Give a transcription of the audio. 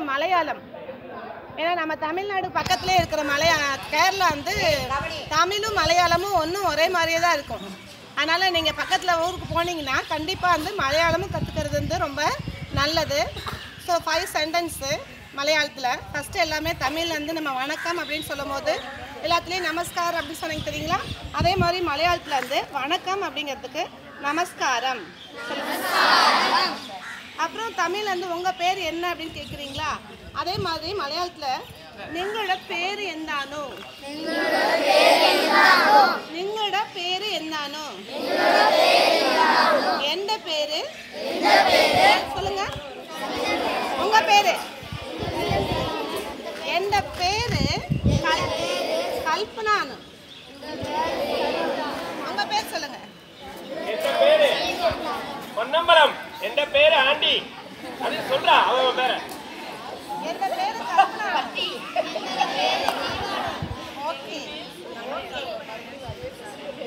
மலையாளம் ஏன்னா நம்ம தமிழ்நாடு பக்கத்துலேயே இருக்கிற மலையா கேரளா வந்து தமிழும் மலையாளமும் ஒன்றும் ஒரே மாதிரியே தான் இருக்கும் அதனால் நீங்கள் பக்கத்தில் ஊருக்கு போனீங்கன்னா கண்டிப்பாக வந்து மலையாளமும் கற்றுக்கிறது வந்து ரொம்ப நல்லது ஸோ ஃபைவ் சென்டென்ஸு மலையாளத்தில் ஃபஸ்ட்டு எல்லாமே தமிழ்ல இருந்து நம்ம வணக்கம் அப்படின்னு சொல்லும் போது எல்லாத்துலேயும் நமஸ்கார் அப்படின்னு சொன்னீங்க தெரியுங்களா அதே மாதிரி மலையாளத்தில் வந்து வணக்கம் அப்படிங்கிறதுக்கு நமஸ்காரம் அப்புறம் தமிழ்ல வந்து உங்க பேர் என்ன அப்படின்னு கேக்குறீங்களா அதே மாதிரி மலையாளத்துல നിങ്ങളുടെ പേര് എന്താണോ നിങ്ങളുടെ പേര് എന്താണോ എന്റെ പേര് சொல்லுங்க உங்க பேரு എന്റെ പേര് കൽ- കൽപ്പനാണ് உங்க பேர் சொல்லுங்க எந்த பேரு பொன்னம்பலம் எந்த பேரு ஆண்டி அது சொல்றா அவன் பேர எந்த பேரு கல்பனா ஓகே